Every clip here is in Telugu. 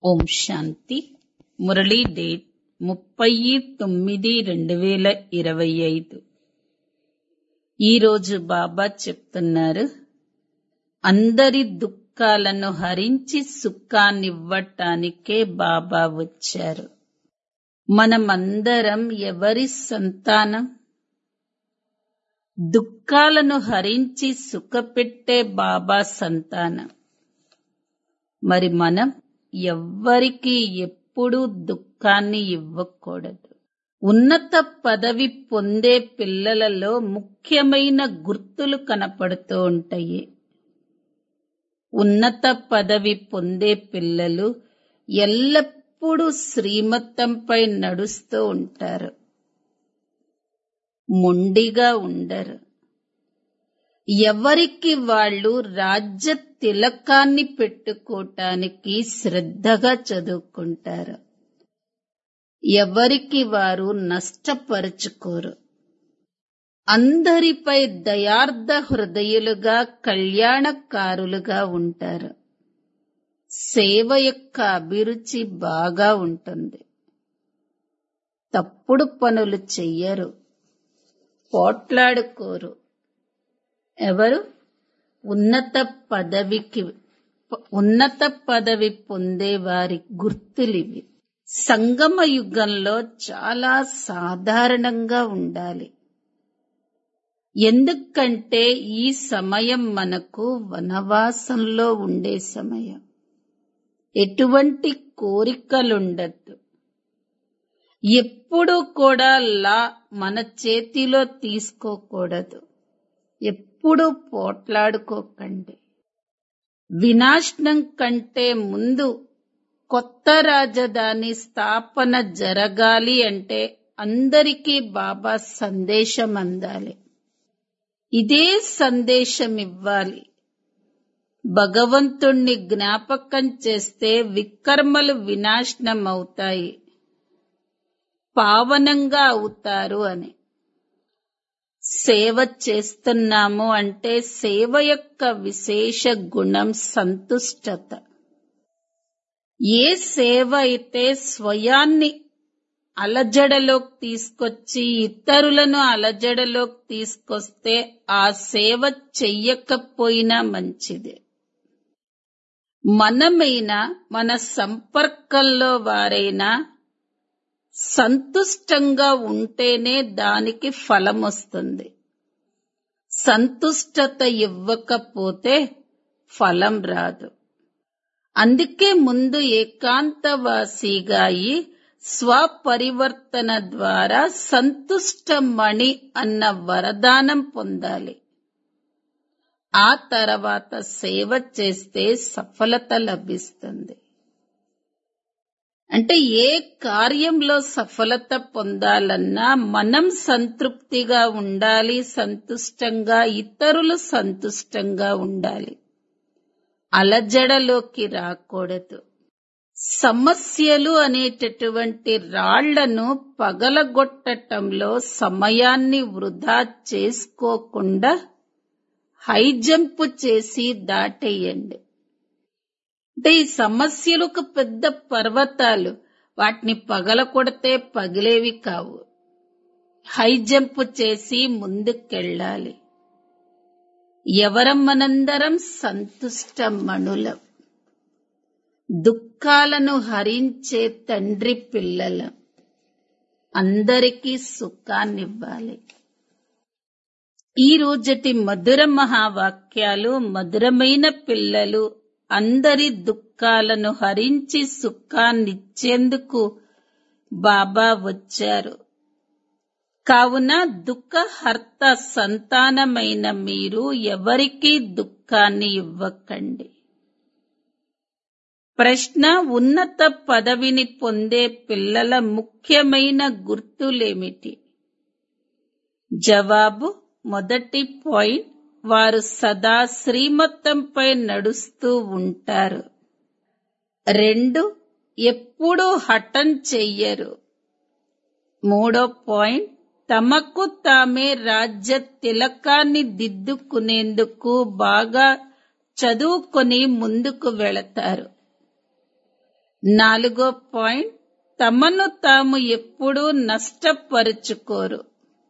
ఓం శాంతి మురళీ డేట్ ముప్పై తొమ్మిది రెండు వేల ఇరవై ఐదు ఈరోజు బాబా చెప్తున్నారు అందరి దుఃఖాలను హరించి సుఖాన్నివ్వటానికే బాబా వచ్చారు మనమందరం ఎవరి సంతానం దుఃఖాలను హరించి సుఖపెట్టే బాబా సంతానం మరి మనం ఎవ్వరికి ఎప్పుడూ దుఃఖాన్ని ఇవ్వకూడదు ఉన్నత పదవి పొందే పిల్లలలో ముఖ్యమైన గుర్తులు కనపడుతూ ఉంటాయి ఉన్నత పదవి పొందే పిల్లలు ఎల్లప్పుడూ శ్రీమతంపై నడుస్తూ ఉంటారు మొండిగా ఉండరు ఎవరికి వాళ్ళు రాజ్య తిలకాన్ని పెట్టుకోటానికి శ్రద్ధగా చదువుకుంటారు ఎవరికి వారు నష్టపరుచుకోరు అందరిపై దయార్థ హృదయులుగా కళ్యాణకారులుగా ఉంటారు సేవ యొక్క అభిరుచి బాగా ఉంటుంది తప్పుడు పనులు చెయ్యరు పోట్లాడుకోరు ఎవరు ఉన్నత పదవికి ఉన్నత పదవి పొందే వారి గుర్తులివి సంగమ యుగంలో చాలా సాధారణంగా ఉండాలి ఎందుకంటే ఈ సమయం మనకు వనవాసంలో ఉండే సమయం ఎటువంటి కోరికలుండద్దు ఎప్పుడూ కూడా లా మన చేతిలో తీసుకోకూడదు ఎప్పుడూ పోట్లాడుకోకండి వినాశనం కంటే ముందు కొత్త రాజధాని స్థాపన జరగాలి అంటే అందరికీ బాబా సందేశం అందాలి ఇదే సందేశం ఇవ్వాలి భగవంతుణ్ణి జ్ఞాపకం చేస్తే వికర్మలు వినాశనం అవుతాయి పావనంగా అవుతారు అని సేవ చేస్తున్నాము అంటే సేవ యొక్క విశేష గుణం సంతుష్టత ఏ సేవ అయితే స్వయాన్ని అలజడలోకి తీసుకొచ్చి ఇతరులను అలజడలోకి తీసుకొస్తే ఆ సేవ చెయ్యకపోయినా మంచిదే మనమైనా మన సంపర్కంలో వారైనా సంతుష్టంగా ఉంటేనే దానికి ఫలం వస్తుంది సంతుష్టత ఇవ్వకపోతే ఫలం రాదు అందుకే ముందు ఏకాంతవాసిగా అయి స్వపరివర్తన ద్వారా సంతుష్టమణి అన్న వరదానం పొందాలి ఆ తర్వాత సేవ చేస్తే సఫలత లభిస్తుంది అంటే ఏ కార్యంలో సఫలత పొందాలన్నా మనం సంతృప్తిగా ఉండాలి సంతుష్టంగా ఇతరులు సంతుష్టంగా ఉండాలి అలజడలోకి రాకూడదు సమస్యలు అనేటటువంటి రాళ్లను పగలగొట్టటంలో సమయాన్ని వృధా చేసుకోకుండా హైజంప్ చేసి దాటేయండి అంటే ఈ సమస్యలు ఒక పెద్ద పర్వతాలు వాటిని పగల కొడితే పగిలేవి కావు హై జంప్ చేసి ముందుకెళ్ళాలి ఎవరం మనందరం సంతుష్ట మణులం దుఃఖాలను హరించే తండ్రి పిల్లలం అందరికీ సుఖాన్నివ్వాలి ఈ రోజటి మధుర మహావాక్యాలు మధురమైన పిల్లలు అందరి దుఃఖాలను హరించి సుఖాన్నిచ్చేందుకు బాబా వచ్చారు కావున దుఃఖహర్త సంతానమైన మీరు ఎవరికీ దుఃఖాన్ని ఇవ్వకండి ప్రశ్న ఉన్నత పదవిని పొందే పిల్లల ముఖ్యమైన గుర్తులేమిటి జవాబు మొదటి పాయింట్ వారు సదా శ్రీమతంపై నడుస్తూ ఉంటారు రెండు ఎప్పుడూ హఠం చెయ్యరు మూడో పాయింట్ తమకు తామే రాజ్య తిలకాన్ని దిద్దుకునేందుకు బాగా చదువుకొని ముందుకు వెళతారు నాలుగో పాయింట్ తమను తాము ఎప్పుడూ నష్టపరుచుకోరు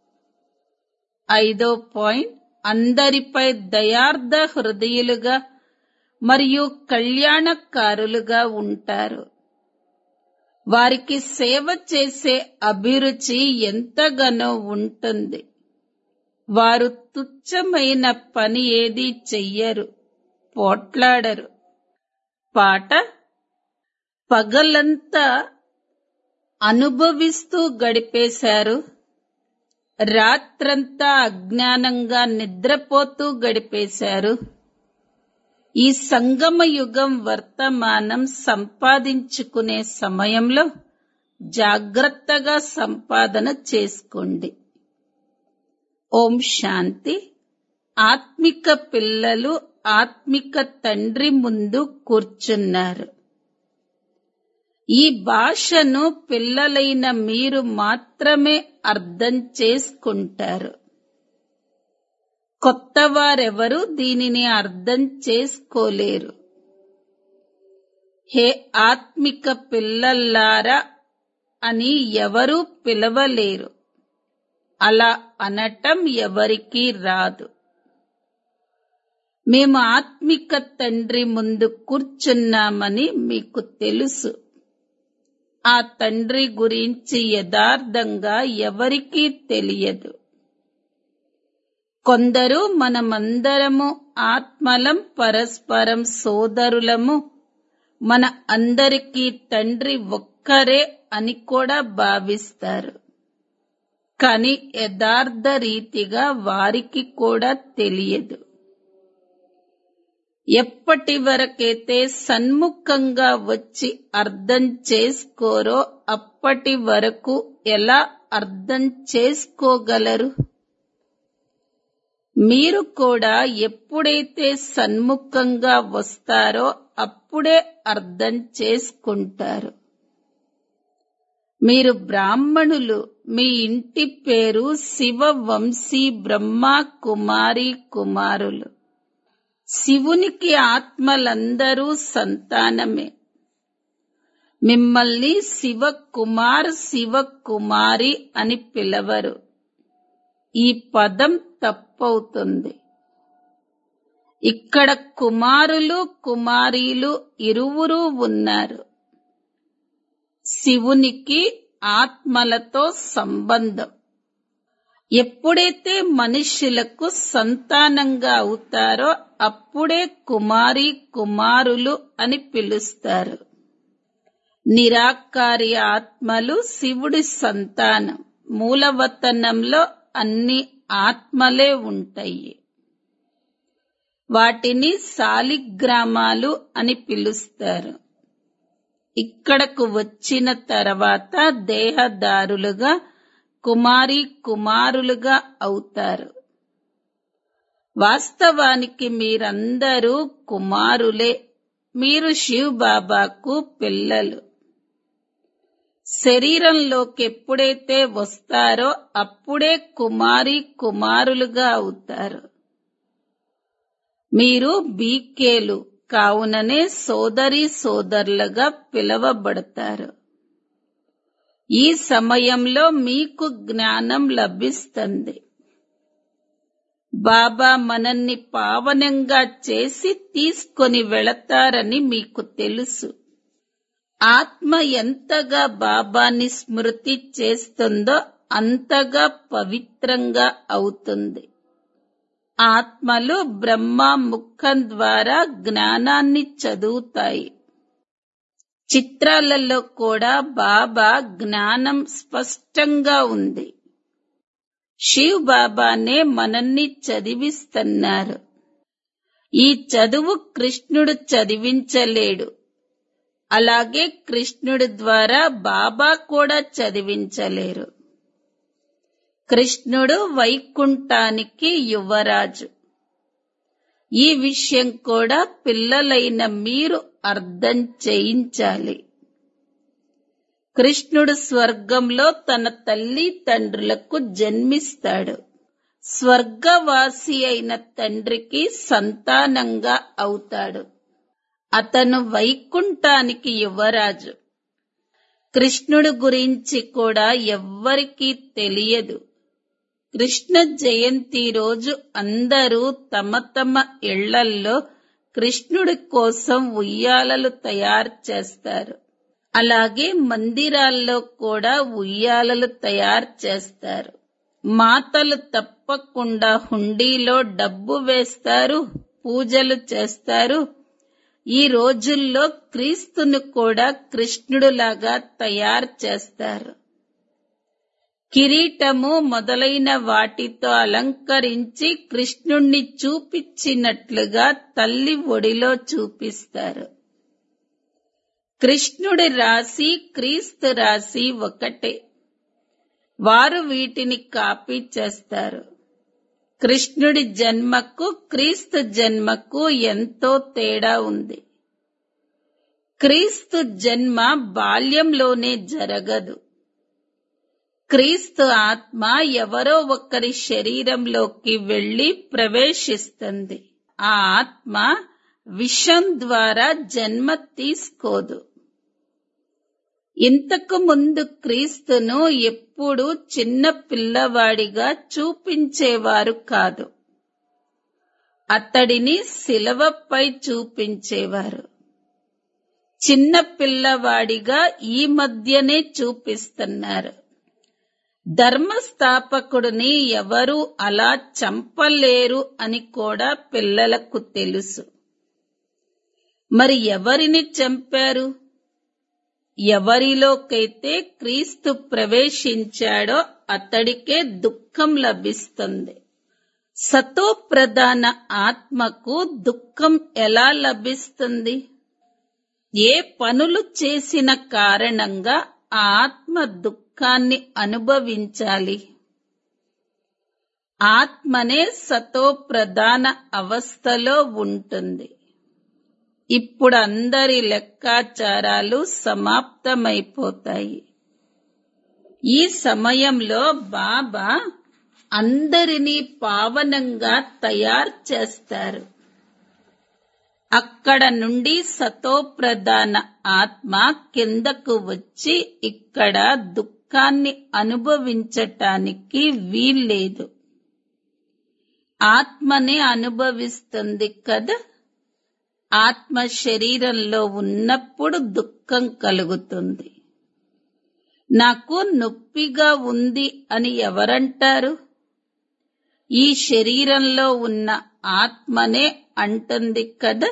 ఐదో పాయింట్ అందరిపై దయార్థ హృదయులుగా మరియు కళ్యాణకారులుగా ఉంటారు వారికి సేవ చేసే అభిరుచి ఎంతగానో ఉంటుంది వారు తుచ్చమైన పని ఏది చెయ్యరు పోట్లాడరు పాట పగలంతా అనుభవిస్తూ గడిపేశారు రాత్రంతా అజ్ఞానంగా నిద్రపోతూ గడిపేశారు ఈ సంగమ యుగం వర్తమానం సంపాదించుకునే సమయంలో జాగ్రత్తగా సంపాదన చేసుకోండి ఓం శాంతి ఆత్మిక పిల్లలు ఆత్మిక తండ్రి ముందు కూర్చున్నారు ఈ భాషను పిల్లలైన మీరు మాత్రమే అర్థం చేసుకుంటారు కొత్త వారెవరు దీనిని అర్థం చేసుకోలేరు హే ఆత్మిక పిల్లల్లారా అని ఎవరూ పిలవలేరు అలా అనటం ఎవరికీ రాదు మేము ఆత్మిక తండ్రి ముందు కూర్చున్నామని మీకు తెలుసు ఆ తండ్రి గురించి యథార్థంగా ఎవరికీ తెలియదు కొందరు మనమందరము ఆత్మలం పరస్పరం సోదరులము మన అందరికీ తండ్రి ఒక్కరే అని కూడా భావిస్తారు కాని యథార్థ రీతిగా వారికి కూడా తెలియదు ఎప్పటి వరకైతే సన్ముఖంగా వచ్చి అర్థం చేసుకోరో అప్పటి వరకు ఎలా అర్థం చేసుకోగలరు మీరు కూడా ఎప్పుడైతే సన్ముఖంగా వస్తారో అప్పుడే అర్థం చేసుకుంటారు మీరు బ్రాహ్మణులు మీ ఇంటి పేరు శివ వంశీ బ్రహ్మ కుమారి కుమారులు శివునికి ఆత్మలందరూ సంతానమే మిమ్మల్ని శివ కుమార్ శివ కుమారి అని పిలవరు ఈ పదం తప్పవుతుంది ఇక్కడ కుమారులు కుమారీలు ఇరువురు ఉన్నారు శివునికి ఆత్మలతో సంబంధం ఎప్పుడైతే మనుష్యులకు సంతానంగా అవుతారో అప్పుడే కుమారి కుమారులు అని పిలుస్తారు నిరాకారి ఆత్మలు శివుడి సంతానం మూలవతనంలో అన్ని ఆత్మలే ఉంటాయి వాటిని సాలిగ్రామాలు అని పిలుస్తారు ఇక్కడకు వచ్చిన తర్వాత దేహదారులుగా కుమారి కుమారులుగా అవుతారు వాస్తవానికి మీరందరూ కుమారులే మీరు శివ్ బాబాకు పిల్లలు శరీరంలోకి ఎప్పుడైతే వస్తారో అప్పుడే కుమారి కుమారులుగా అవుతారు మీరు బీకేలు కావుననే సోదరి సోదరులుగా పిలవబడతారు ఈ సమయంలో మీకు జ్ఞానం లభిస్తుంది బాబా మనల్ని పావనంగా చేసి తీసుకొని వెళతారని మీకు తెలుసు ఆత్మ ఎంతగా బాబాని స్మృతి చేస్తుందో అంతగా పవిత్రంగా అవుతుంది ఆత్మలు బ్రహ్మ ముఖం ద్వారా జ్ఞానాన్ని చదువుతాయి చిత్రాలలో కూడా బాబా జ్ఞానం స్పష్టంగా ఉంది శివ్ బాబానే మనల్ని చదివిస్తున్నారు ఈ చదువు కృష్ణుడు చదివించలేడు అలాగే కృష్ణుడి ద్వారా బాబా కూడా చదివించలేరు కృష్ణుడు వైకుంఠానికి యువరాజు ఈ విషయం కూడా పిల్లలైన మీరు అర్థం చేయించాలి కృష్ణుడు స్వర్గంలో తన తల్లి తండ్రులకు జన్మిస్తాడు స్వర్గవాసి అయిన తండ్రికి సంతానంగా అవుతాడు అతను వైకుంఠానికి యువరాజు కృష్ణుడు గురించి కూడా ఎవ్వరికీ తెలియదు కృష్ణ జయంతి రోజు అందరూ తమ తమ ఇళ్లల్లో కృష్ణుడి కోసం ఉయ్యాలలు తయారు చేస్తారు అలాగే మందిరాల్లో కూడా ఉయ్యాలలు తయారు చేస్తారు మాతలు తప్పకుండా హుండీలో డబ్బు వేస్తారు పూజలు చేస్తారు ఈ రోజుల్లో క్రీస్తును కూడా కృష్ణుడులాగా తయారు చేస్తారు కిరీటము మొదలైన వాటితో అలంకరించి కృష్ణుణ్ణి చూపించినట్లుగా తల్లి ఒడిలో చూపిస్తారు కృష్ణుడి రాశి క్రీస్తు రాశి ఒకటే వారు వీటిని కాపీ చేస్తారు కృష్ణుడి జన్మకు క్రీస్తు జన్మకు ఎంతో తేడా ఉంది క్రీస్తు జన్మ బాల్యంలోనే జరగదు క్రీస్తు ఆత్మ ఎవరో ఒకరి శరీరంలోకి వెళ్లి ప్రవేశిస్తుంది ఆ ఆత్మ విషం ద్వారా జన్మ తీసుకోదు ఇంతకు ముందు క్రీస్తును ఎప్పుడూ చిన్న పిల్లవాడిగా చూపించేవారు కాదు అతడిని శిలవపై చూపించేవారు చిన్న పిల్లవాడిగా ఈ మధ్యనే చూపిస్తున్నారు ధర్మస్థాపకుడిని ఎవరు అలా చంపలేరు అని కూడా పిల్లలకు తెలుసు మరి ఎవరిని చంపారు ఎవరిలోకైతే క్రీస్తు ప్రవేశించాడో అతడికే దుఃఖం లభిస్తుంది సతో ప్రధాన ఆత్మకు దుఃఖం ఎలా లభిస్తుంది ఏ పనులు చేసిన కారణంగా ఆ ఆత్మ దుఃఖాన్ని అనుభవించాలి ఆత్మనే సతో ప్రధాన అవస్థలో ఉంటుంది ఇప్పుడు అందరి లెక్కాచారాలు సమాప్తమైపోతాయి ఈ సమయంలో బాబా అందరినీ పావనంగా తయారు చేస్తారు అక్కడ నుండి సతో ప్రధాన ఆత్మ కిందకు వచ్చి ఇక్కడ దుఃఖాన్ని అనుభవించటానికి వీల్లేదు ఆత్మనే అనుభవిస్తుంది కదా ఆత్మ శరీరంలో ఉన్నప్పుడు దుఃఖం కలుగుతుంది నాకు నొప్పిగా ఉంది అని ఎవరంటారు ఈ శరీరంలో ఉన్న ఆత్మనే అంటుంది కదా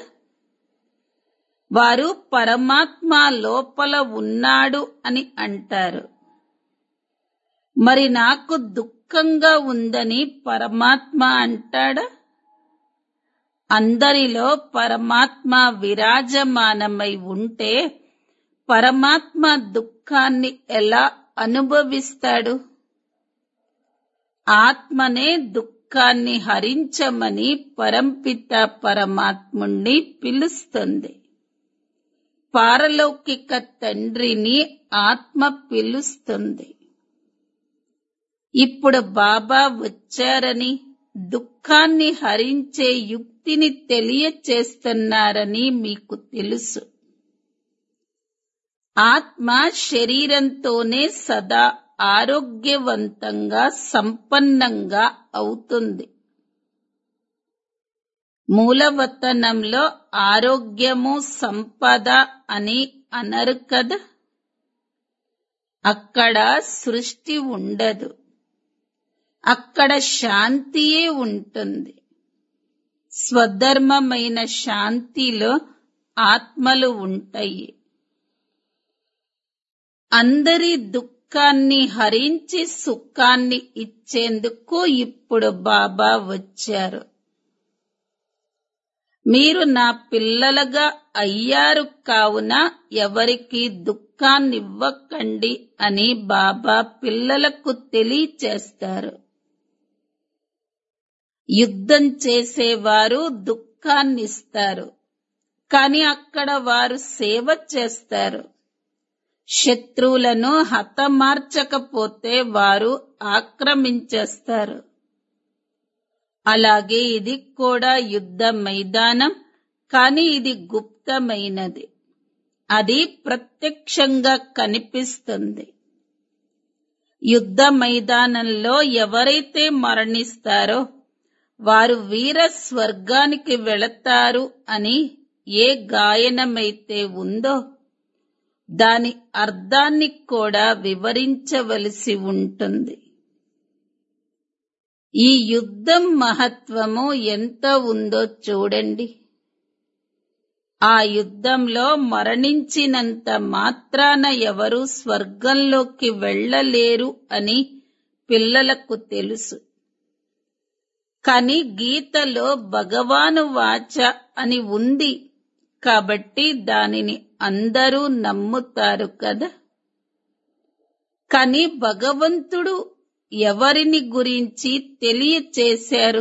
వారు పరమాత్మ లోపల ఉన్నాడు అని అంటారు మరి నాకు దుఃఖంగా ఉందని పరమాత్మ అంటాడా అందరిలో పరమాత్మ విరాజమానమై ఉంటే పరమాత్మ దుఃఖాన్ని ఎలా అనుభవిస్తాడు ఆత్మనే దుఃఖాన్ని హరించమని పరంపిత పరమాత్ముణ్ణి పిలుస్తుంది పారలౌకిక తండ్రిని ఆత్మ పిలుస్తుంది ఇప్పుడు బాబా వచ్చారని దుఃఖాన్ని హరించే యుక్తిని తెలియచేస్తున్నారని మీకు తెలుసు ఆత్మ శరీరంతోనే సదా ఆరోగ్యవంతంగా సంపన్నంగా అవుతుంది మూలవతనంలో ఆరోగ్యము సంపద అని అనరు కదా అక్కడ సృష్టి ఉండదు అక్కడ శాంతియే ఉంటుంది స్వధర్మమైన శాంతిలో ఆత్మలు ఉంటాయి అందరి దుఃఖాన్ని హరించి సుఖాన్ని ఇచ్చేందుకు ఇప్పుడు బాబా వచ్చారు మీరు నా పిల్లలుగా అయ్యారు కావున ఎవరికి దుఃఖాన్నివ్వకండి అని బాబా పిల్లలకు తెలియచేస్తారు యుద్ధం చేసేవారు దుఃఖాన్నిస్తారు కాని అక్కడ వారు సేవ చేస్తారు శత్రువులను హతమార్చకపోతే వారు ఆక్రమించేస్తారు అలాగే ఇది కూడా యుద్ధ మైదానం కానీ ఇది గుప్తమైనది అది ప్రత్యక్షంగా కనిపిస్తుంది యుద్ధ మైదానంలో ఎవరైతే మరణిస్తారో వారు వీర స్వర్గానికి వెళతారు అని ఏ గాయనమైతే ఉందో దాని అర్థాన్ని కూడా వివరించవలసి ఉంటుంది ఈ యుద్ధం మహత్వము ఎంత ఉందో చూడండి ఆ యుద్ధంలో మరణించినంత మాత్రాన ఎవరు స్వర్గంలోకి వెళ్ళలేరు అని పిల్లలకు తెలుసు కాని గీతలో భగవాను వాచ అని ఉంది కాబట్టి దానిని అందరూ నమ్ముతారు కదా కాని భగవంతుడు ఎవరిని గురించి తెలియచేశారు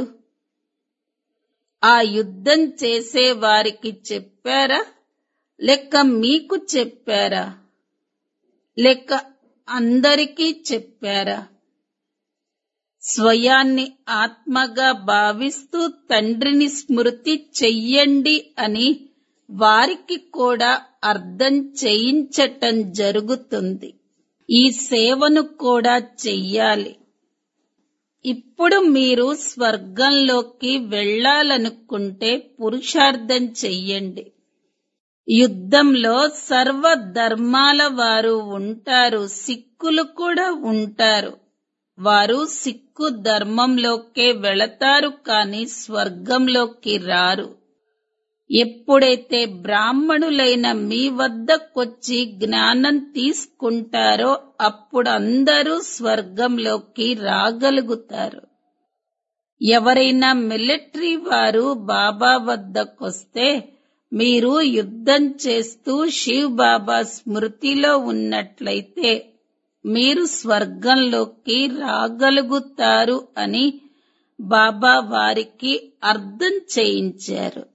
ఆ యుద్ధం చేసే వారికి చెప్పారా లేక మీకు చెప్పారా లేక అందరికీ చెప్పారా స్వయాన్ని ఆత్మగా భావిస్తూ తండ్రిని స్మృతి చెయ్యండి అని వారికి కూడా అర్థం చేయించటం జరుగుతుంది ఈ సేవను కూడా చెయ్యాలి ఇప్పుడు మీరు స్వర్గంలోకి వెళ్ళాలనుకుంటే పురుషార్థం చెయ్యండి యుద్ధంలో సర్వ ధర్మాల వారు ఉంటారు సిక్కులు కూడా ఉంటారు వారు సిక్కు ధర్మంలోకే వెళతారు కాని స్వర్గంలోకి రారు ఎప్పుడైతే బ్రాహ్మణులైన మీ వద్దకొచ్చి జ్ఞానం తీసుకుంటారో అప్పుడు అందరూ స్వర్గంలోకి రాగలుగుతారు ఎవరైనా మిలిటరీ వారు బాబా వద్దకొస్తే మీరు యుద్ధం చేస్తూ శివ్ బాబా స్మృతిలో ఉన్నట్లయితే మీరు స్వర్గంలోకి రాగలుగుతారు అని బాబా వారికి అర్థం చేయించారు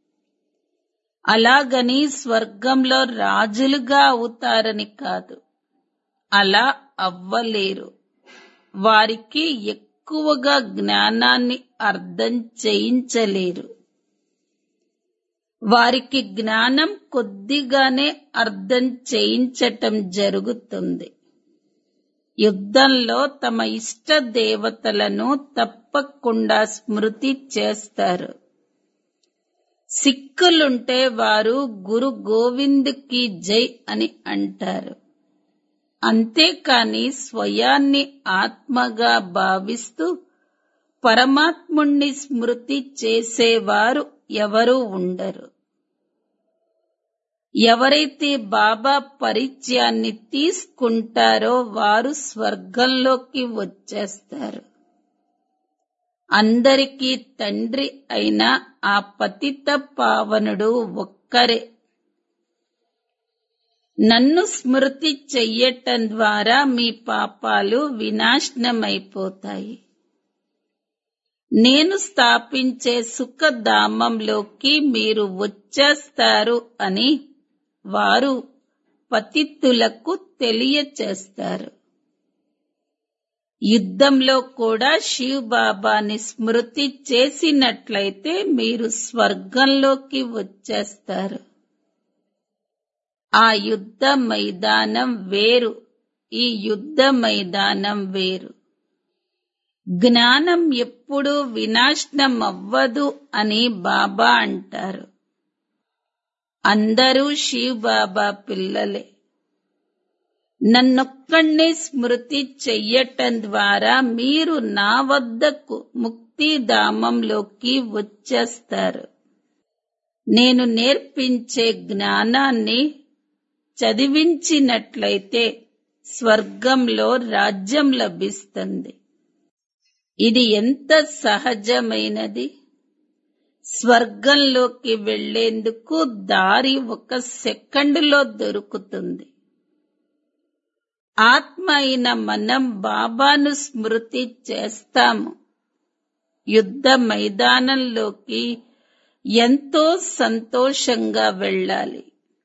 అలాగని స్వర్గంలో రాజులుగా అవుతారని కాదు అలా అవ్వలేరు వారికి ఎక్కువగా జ్ఞానాన్ని అర్థం చేయించలేరు వారికి జ్ఞానం కొద్దిగానే అర్థం చేయించటం జరుగుతుంది యుద్ధంలో తమ ఇష్ట దేవతలను తప్పకుండా స్మృతి చేస్తారు సిక్కులుంటే వారు గురు గోవింద్కి జై అని అంటారు అంతేకాని స్వయాన్ని ఆత్మగా భావిస్తూ పరమాత్ముణ్ణి స్మృతి చేసేవారు ఎవరూ ఉండరు ఎవరైతే బాబా పరిచయాన్ని తీసుకుంటారో వారు స్వర్గంలోకి వచ్చేస్తారు అందరికీ తండ్రి అయిన ఆ పతిత పావనుడు ఒక్కరే నన్ను స్మృతి చెయ్యటం ద్వారా మీ పాపాలు వినాశనమైపోతాయి నేను స్థాపించే సుఖధామంలోకి మీరు వచ్చేస్తారు అని వారు పతితులకు తెలియచేస్తారు యుద్ధంలో కూడా శివ్ బాబాని స్మృతి చేసినట్లయితే మీరు స్వర్గంలోకి వచ్చేస్తారు ఆ యుద్ధ మైదానం వేరు ఈ యుద్ధ మైదానం వేరు జ్ఞానం ఎప్పుడూ వినాశనం అవ్వదు అని బాబా అంటారు అందరూ శివ్ బాబా పిల్లలే నన్నొక్కడినే స్మృతి చెయ్యటం ద్వారా మీరు నా వద్దకు ముక్తిధామంలోకి వచ్చేస్తారు నేను నేర్పించే జ్ఞానాన్ని చదివించినట్లయితే స్వర్గంలో రాజ్యం లభిస్తుంది ఇది ఎంత సహజమైనది స్వర్గంలోకి వెళ్లేందుకు దారి ఒక సెకండులో దొరుకుతుంది ఆత్మ అయిన మనం బాబాను స్మృతి చేస్తాము యుద్ధ మైదానంలోకి ఎంతో సంతోషంగా వెళ్ళాలి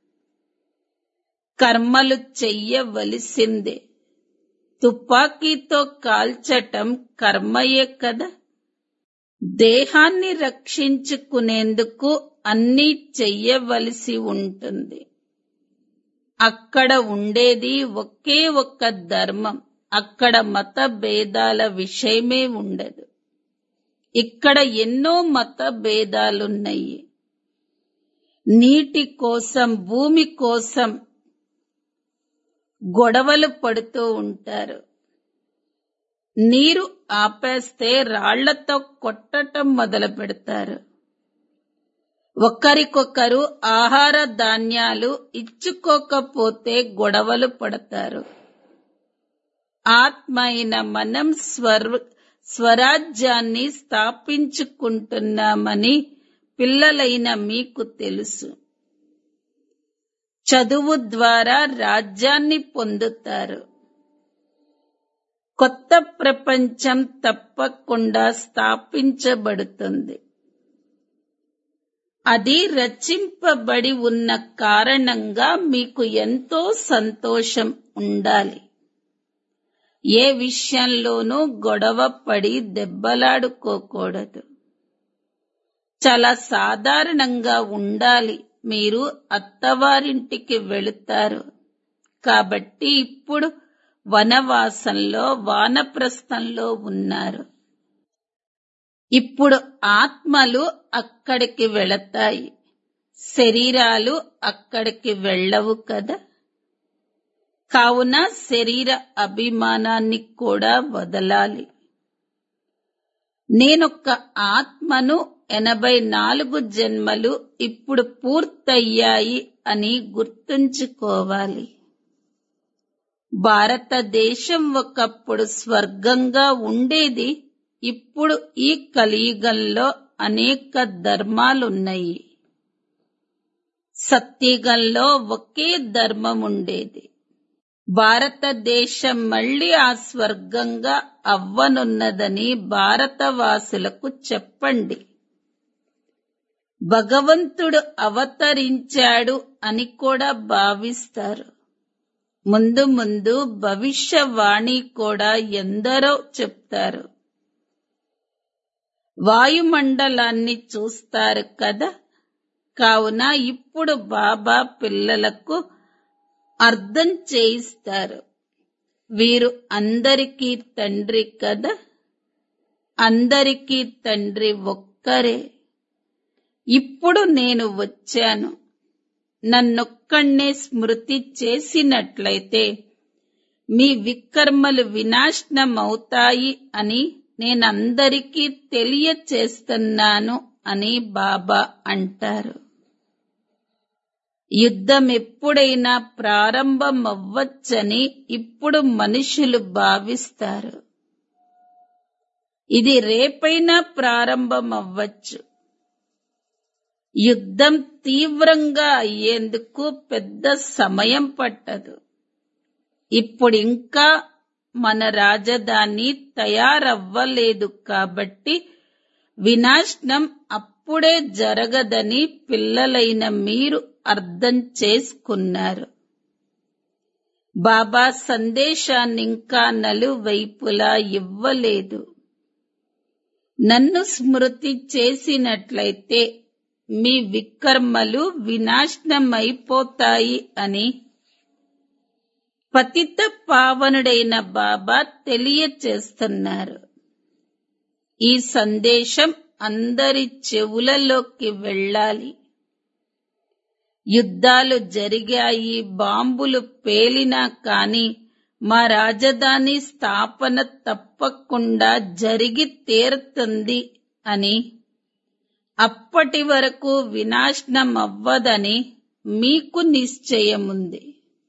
కర్మలు చెయ్యవలసిందే తుపాకీతో కాల్చటం కర్మయే కదా దేహాన్ని రక్షించుకునేందుకు అన్నీ చెయ్యవలసి ఉంటుంది అక్కడ ఉండేది ఒకే ఒక్క ధర్మం అక్కడ మత భేదాల విషయమే ఉండదు ఇక్కడ ఎన్నో మత భేదాలున్నాయి నీటి కోసం భూమి కోసం గొడవలు పడుతూ ఉంటారు నీరు ఆపేస్తే రాళ్లతో కొట్టటం మొదలు పెడతారు ఒకరికొకరు ఆహార ధాన్యాలు ఇచ్చుకోకపోతే గొడవలు పడతారు ఆత్మ అయిన మనం స్వర్ స్వరాజ్యాన్ని స్థాపించుకుంటున్నామని పిల్లలైన మీకు తెలుసు చదువు ద్వారా రాజ్యాన్ని పొందుతారు కొత్త ప్రపంచం తప్పకుండా స్థాపించబడుతుంది అది రచింపబడి ఉన్న కారణంగా మీకు ఎంతో సంతోషం ఉండాలి ఏ విషయంలోనూ గొడవ పడి దెబ్బలాడుకోకూడదు చాలా సాధారణంగా ఉండాలి మీరు అత్తవారింటికి వెళుతారు కాబట్టి ఇప్పుడు వనవాసంలో వానప్రస్థంలో ఉన్నారు ఇప్పుడు ఆత్మలు అక్కడికి వెళతాయి శరీరాలు అక్కడికి వెళ్ళవు కదా కావున శరీర అభిమానాన్ని కూడా వదలాలి నేనొక్క ఆత్మను ఎనభై నాలుగు జన్మలు ఇప్పుడు పూర్తయ్యాయి అని గుర్తుంచుకోవాలి భారతదేశం ఒకప్పుడు స్వర్గంగా ఉండేది ఇప్పుడు ఈ కలియుగంలో అనేక ధర్మాలున్నాయి సత్యుగంలో ఒకే ధర్మం ఉండేది భారతదేశం మళ్ళీ ఆ స్వర్గంగా అవ్వనున్నదని భారతవాసులకు చెప్పండి భగవంతుడు అవతరించాడు అని కూడా భావిస్తారు ముందు ముందు భవిష్యవాణి కూడా ఎందరో చెప్తారు వాయుమండలాన్ని చూస్తారు కదా కావున ఇప్పుడు బాబా పిల్లలకు అర్థం చేయిస్తారు వీరు అందరికీ తండ్రి కదా అందరికీ తండ్రి ఒక్కరే ఇప్పుడు నేను వచ్చాను నన్నొక్కడే స్మృతి చేసినట్లయితే మీ వికర్మలు వినాశనమవుతాయి అని నేనందరికీ తెలియచేస్తున్నాను అని బాబా అంటారు యుద్ధం ఎప్పుడైనా ప్రారంభమవ్వచ్చని ఇప్పుడు మనుషులు భావిస్తారు ఇది రేపైనా ప్రారంభమవ్వచ్చు యుద్ధం తీవ్రంగా అయ్యేందుకు పెద్ద సమయం పట్టదు ఇప్పుడు ఇంకా మన రాజధాని తయారవ్వలేదు కాబట్టి వినాశనం అప్పుడే జరగదని పిల్లలైన మీరు అర్థం చేసుకున్నారు బాబా సందేశాన్ని ఇంకా నలువైపులా ఇవ్వలేదు నన్ను స్మృతి చేసినట్లయితే మీ వికర్మలు వినాశనమైపోతాయి అని పతిత పావనుడైన బాబా తెలియచేస్తున్నారు ఈ సందేశం అందరి చెవులలోకి వెళ్ళాలి యుద్ధాలు జరిగాయి బాంబులు పేలినా కాని మా రాజధాని స్థాపన తప్పకుండా జరిగి తీరుతుంది అని అప్పటి వరకు వినాశనం అవ్వదని మీకు నిశ్చయముంది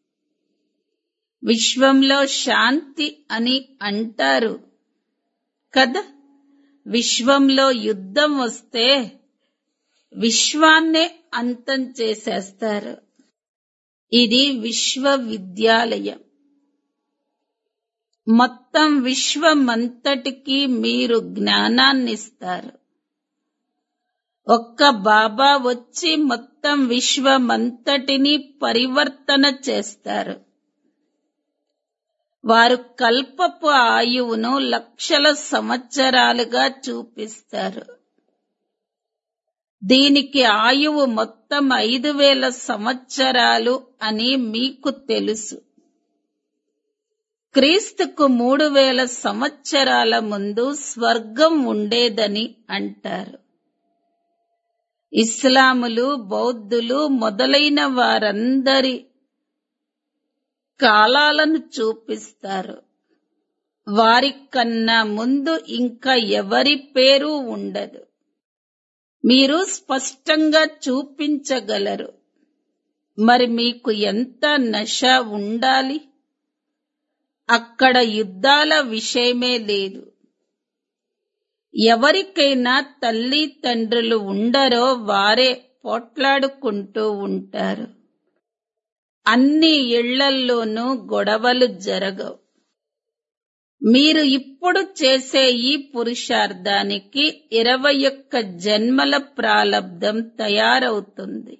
విశ్వంలో శాంతి అని అంటారు కదా విశ్వంలో యుద్ధం వస్తే విశ్వాన్నే అంతం చేసేస్తారు ఇది విశ్వవిద్యాలయం మొత్తం విశ్వమంతటికి మీరు జ్ఞానాన్నిస్తారు ఒక్క బాబా వచ్చి మొత్తం విశ్వమంతటిని పరివర్తన చేస్తారు వారు కల్పపు ఆయువును లక్షల సంవత్సరాలుగా చూపిస్తారు దీనికి ఆయువు మొత్తం ఐదు వేల సంవత్సరాలు అని మీకు తెలుసు క్రీస్తుకు మూడు వేల సంవత్సరాల ముందు స్వర్గం ఉండేదని అంటారు ఇస్లాములు బౌద్ధులు మొదలైన వారందరి కాలాలను చూపిస్తారు వారి కన్నా ముందు ఇంకా ఎవరి పేరు ఉండదు మీరు స్పష్టంగా చూపించగలరు మరి మీకు ఎంత నశ ఉండాలి అక్కడ యుద్ధాల విషయమే లేదు ఎవరికైనా తల్లి తండ్రులు ఉండరో వారే పోట్లాడుకుంటూ ఉంటారు అన్ని ఇళ్లల్లోనూ గొడవలు జరగవు మీరు ఇప్పుడు చేసే ఈ పురుషార్థానికి ఇరవై ఒక్క జన్మల ప్రాలబ్ధం తయారవుతుంది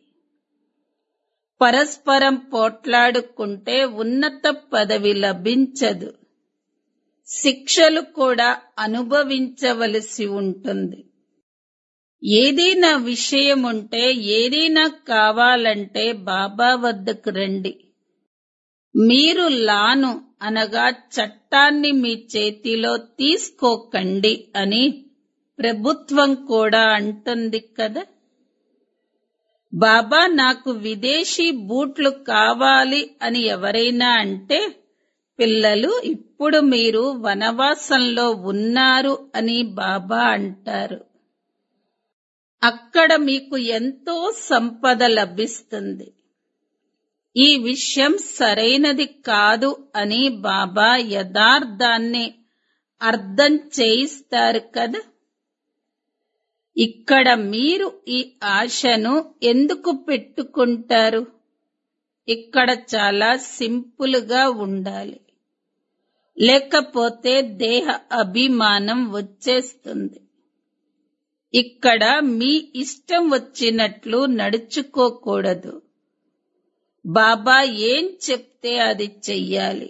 పరస్పరం పోట్లాడుకుంటే ఉన్నత పదవి లభించదు శిక్షలు కూడా అనుభవించవలసి ఉంటుంది ఏదైనా విషయం ఉంటే ఏదైనా కావాలంటే బాబా వద్దకు రండి మీరు లాను అనగా చట్టాన్ని మీ చేతిలో తీసుకోకండి అని ప్రభుత్వం కూడా అంటుంది కదా బాబా నాకు విదేశీ బూట్లు కావాలి అని ఎవరైనా అంటే పిల్లలు ఇప్పుడు మీరు వనవాసంలో ఉన్నారు అని బాబా అంటారు అక్కడ మీకు ఎంతో సంపద లభిస్తుంది ఈ విషయం సరైనది కాదు అని బాబా యథార్థాన్ని అర్థం చేయిస్తారు కదా ఇక్కడ మీరు ఈ ఆశను ఎందుకు పెట్టుకుంటారు ఇక్కడ చాలా సింపుల్ గా ఉండాలి లేకపోతే దేహ అభిమానం వచ్చేస్తుంది ఇక్కడ మీ ఇష్టం వచ్చినట్లు నడుచుకోకూడదు బాబా ఏం చెప్తే అది చెయ్యాలి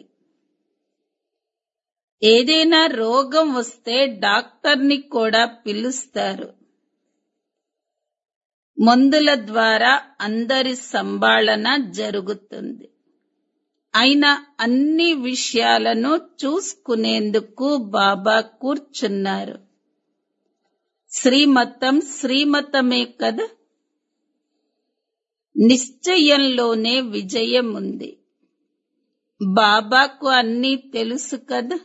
ఏదైనా రోగం వస్తే డాక్టర్ని కూడా పిలుస్తారు మందుల ద్వారా అందరి సంభాళన జరుగుతుంది అయినా అన్ని విషయాలను చూసుకునేందుకు బాబా కూర్చున్నారు శ్రీమతం శ్రీమతమే కదా నిశ్చయంలోనే విజయం ఉంది బాబాకు అన్నీ తెలుసు కదా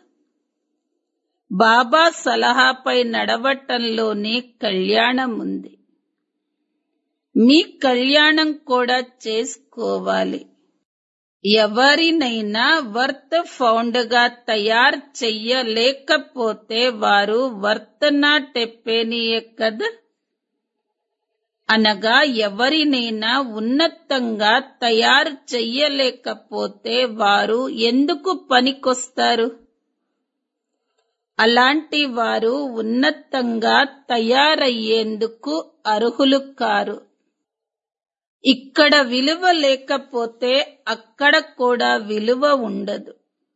బాబా సలహాపై నడవటంలోనే కళ్యాణం ఉంది మీ కళ్యాణం కూడా చేసుకోవాలి ఎవరినైనా వర్త్ ఫౌండ్ గా తయారు చెయ్యలేకపోతే వారు వర్తనా టెప్పేనియే కదా అనగా ఎవరినైనా ఉన్నతంగా తయారు చెయ్యలేకపోతే వారు ఎందుకు పనికొస్తారు అలాంటి వారు ఉన్నతంగా తయారయ్యేందుకు అర్హులు కారు ఇక్కడ విలువ లేకపోతే అక్కడ కూడా విలువ ఉండదు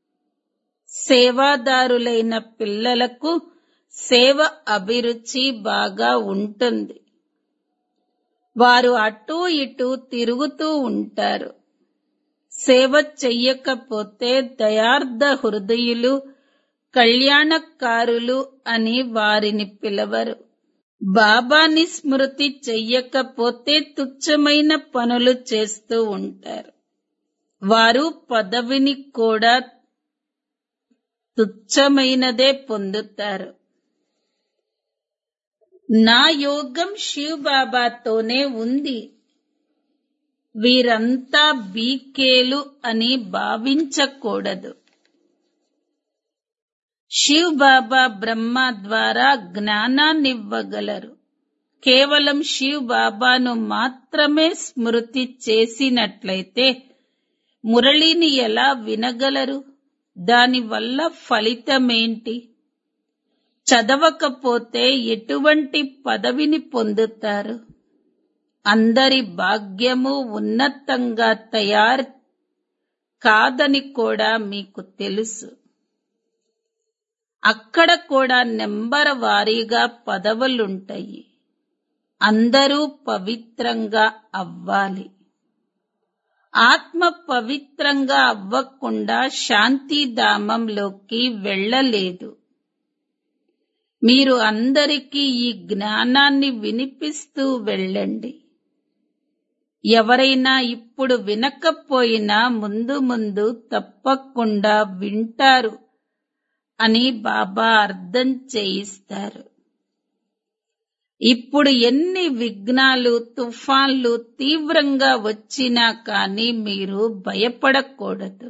సేవాదారులైన పిల్లలకు సేవ అభిరుచి బాగా ఉంటుంది వారు అటూ ఇటూ తిరుగుతూ ఉంటారు సేవ చెయ్యకపోతే దయార్థ హృదయులు కళ్యాణకారులు అని వారిని పిలవరు బాబాని స్మృతి చెయ్యకపోతే తుచ్చమైన పనులు చేస్తూ ఉంటారు వారు పదవిని కూడా తుచ్చమైనదే పొందుతారు నా యోగం శివ్ బాబాతోనే ఉంది వీరంతా బీకేలు అని భావించకూడదు శివ్ బాబా బ్రహ్మ ద్వారా జ్ఞానాన్నివ్వగలరు కేవలం శివ్ బాబాను మాత్రమే స్మృతి చేసినట్లయితే మురళిని ఎలా వినగలరు దానివల్ల ఫలితమేంటి చదవకపోతే ఎటువంటి పదవిని పొందుతారు అందరి భాగ్యము ఉన్నతంగా తయారు కాదని కూడా మీకు తెలుసు అక్కడ కూడా నెంబర్ వారీగా పదవులుంటాయి అందరూ పవిత్రంగా అవ్వాలి ఆత్మ పవిత్రంగా అవ్వకుండా శాంతిధామంలోకి వెళ్ళలేదు మీరు అందరికీ ఈ జ్ఞానాన్ని వినిపిస్తూ వెళ్ళండి ఎవరైనా ఇప్పుడు వినకపోయినా ముందు ముందు తప్పకుండా వింటారు అని బాబా అర్థం చేయిస్తారు ఇప్పుడు ఎన్ని విఘ్నాలు తుఫాన్లు తీవ్రంగా వచ్చినా కానీ మీరు భయపడకూడదు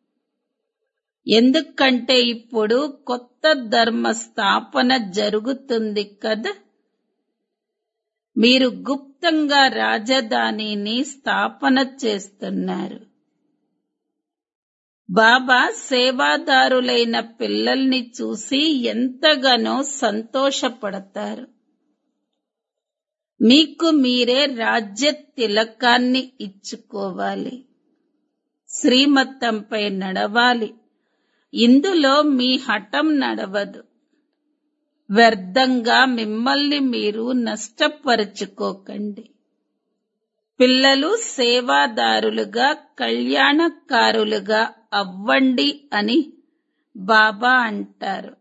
ఎందుకంటే ఇప్పుడు కొత్త ధర్మ స్థాపన జరుగుతుంది కదా మీరు గుప్తంగా రాజధానిని స్థాపన చేస్తున్నారు బాబా సేవాదారులైన పిల్లల్ని చూసి ఎంతగానో సంతోషపడతారు మీకు మీరే రాజ్య తిలకాన్ని ఇచ్చుకోవాలి శ్రీమతంపై నడవాలి ఇందులో మీ హఠం నడవదు వ్యర్థంగా మిమ్మల్ని మీరు నష్టపరుచుకోకండి పిల్లలు సేవాదారులుగా కళ్యాణకారులుగా అవ్వండి అని బాబా అంటారు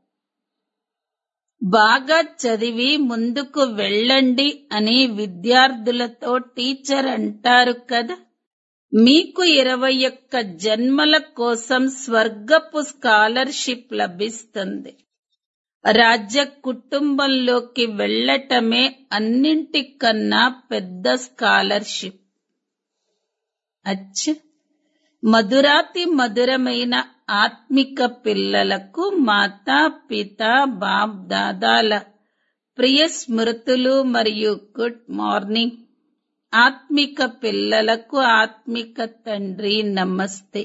బాగా చదివి ముందుకు వెళ్ళండి అని విద్యార్థులతో టీచర్ అంటారు కదా మీకు ఇరవై ఒక్క జన్మల కోసం స్వర్గపు స్కాలర్షిప్ లభిస్తుంది రాజ్య కుటుంబంలోకి వెళ్ళటమే అన్నింటికన్నా పెద్ద స్కాలర్షిప్ అచ్చ మధురాతి మధురమైన ఆత్మిక పిల్లలకు మాతా పిత బాప్ దాదాల ప్రియ స్మృతులు మరియు గుడ్ మార్నింగ్ ఆత్మిక పిల్లలకు ఆత్మిక తండ్రి నమస్తే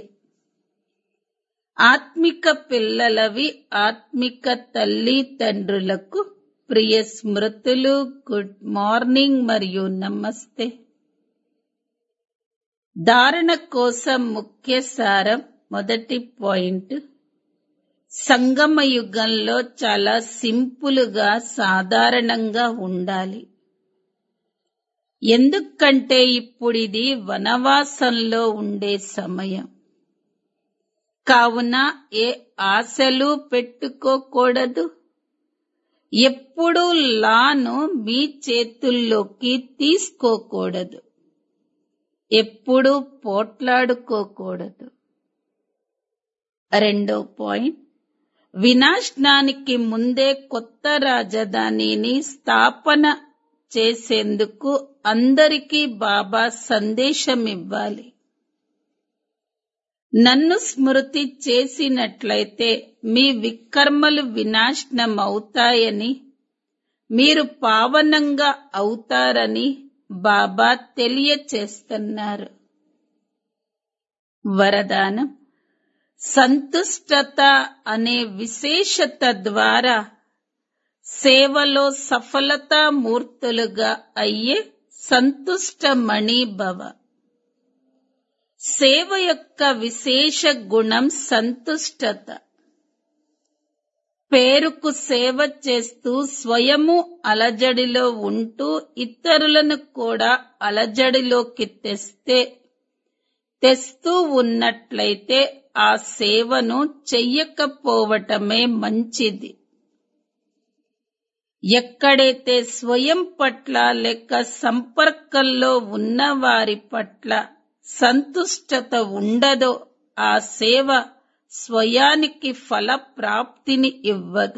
ఆత్మిక పిల్లలవి ఆత్మిక తల్లి తండ్రులకు ప్రియ స్మృతులు గుడ్ మార్నింగ్ మరియు నమస్తే ధారణ కోసం ముఖ్య సారం మొదటి పాయింట్ సంగమ యుగంలో చాలా సింపుల్గా సాధారణంగా ఉండాలి ఎందుకంటే ఇప్పుడు ఇది వనవాసంలో ఉండే సమయం కావున ఏ ఆశలు పెట్టుకోకూడదు ఎప్పుడూ లాను మీ చేతుల్లోకి తీసుకోకూడదు ఎప్పుడూ పోట్లాడుకోకూడదు రెండో పాయింట్ వినాశనానికి ముందే కొత్త రాజధానిని స్థాపన చేసేందుకు అందరికీ బాబా సందేశం ఇవ్వాలి నన్ను స్మృతి చేసినట్లయితే మీ వికర్మలు వినాశనం అవుతాయని మీరు పావనంగా అవుతారని బాబా తెలియచేస్తున్నారు వరదానం సంతుష్టత అనే విశేషత ద్వారా సేవలో సఫలతామూర్తులుగా అయ్యే సంతుష్టమణి భవ సేవ యొక్క విశేష గుణం సంతుష్టత పేరుకు సేవ చేస్తూ స్వయము అలజడిలో ఉంటూ ఇతరులను కూడా అలజడిలోకి తెస్తే తెస్తూ ఉన్నట్లయితే ఆ సేవను చెయ్యకపోవటమే మంచిది ఎక్కడైతే స్వయం పట్ల లేక సంపర్కంలో ఉన్న వారి పట్ల సంతుష్టత ఉండదో ఆ సేవ స్వయానికి ఫల ప్రాప్తిని ఇవ్వదు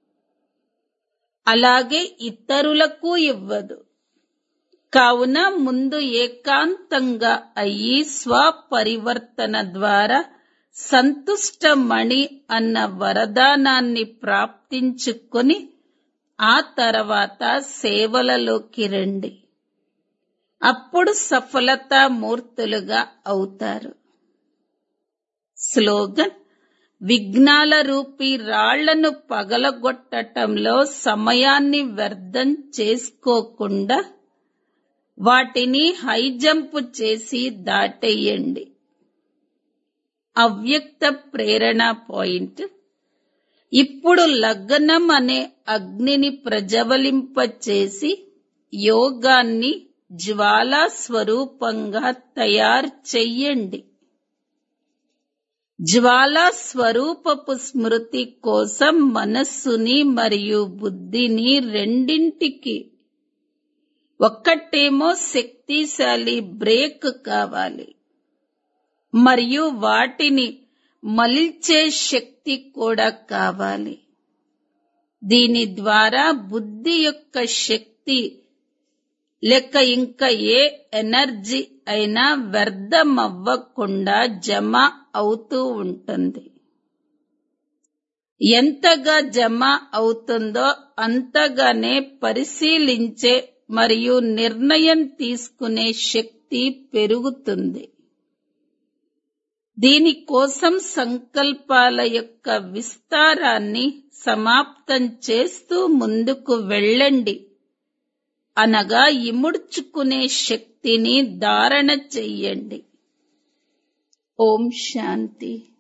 అలాగే ఇతరులకు ఇవ్వదు కావున ముందు ఏకాంతంగా అయ్యి స్వపరివర్తన ద్వారా సంతుష్టమణి అన్న వరదానాన్ని ప్రాప్తించుకొని ఆ తర్వాత సేవలలోకి రండి అప్పుడు సఫలతా మూర్తులుగా అవుతారు స్లోగన్ విఘ్నాల రూపీ రాళ్లను పగలగొట్టటంలో సమయాన్ని వ్యర్థం చేసుకోకుండా వాటిని హైజంప్ చేసి దాటేయండి అవ్యక్త ప్రేరణ పాయింట్ ఇప్పుడు లగ్నం అనే అగ్నిని ప్రజ్వలింపచేసి యోగాన్ని జ్వాలా స్వరూపంగా తయారు చెయ్యండి జ్వాలా స్వరూపపు స్మృతి కోసం మనస్సుని మరియు బుద్ధిని రెండింటికి ఒక్కటేమో శక్తిశాలి బ్రేక్ కావాలి మరియు వాటిని మలిల్చే శక్తి కూడా కావాలి దీని ద్వారా బుద్ధి యొక్క శక్తి లేక ఇంకా ఏ ఎనర్జీ అయినా వ్యర్థమవ్వకుండా జమ అవుతూ ఉంటుంది ఎంతగా జమ అవుతుందో అంతగానే పరిశీలించే మరియు నిర్ణయం తీసుకునే శక్తి పెరుగుతుంది దీనికోసం సంకల్పాల యొక్క విస్తారాన్ని సమాప్తం చేస్తూ ముందుకు వెళ్ళండి అనగా ఇముడ్చుకునే శక్తిని ధారణ చెయ్యండి ఓం శాంతి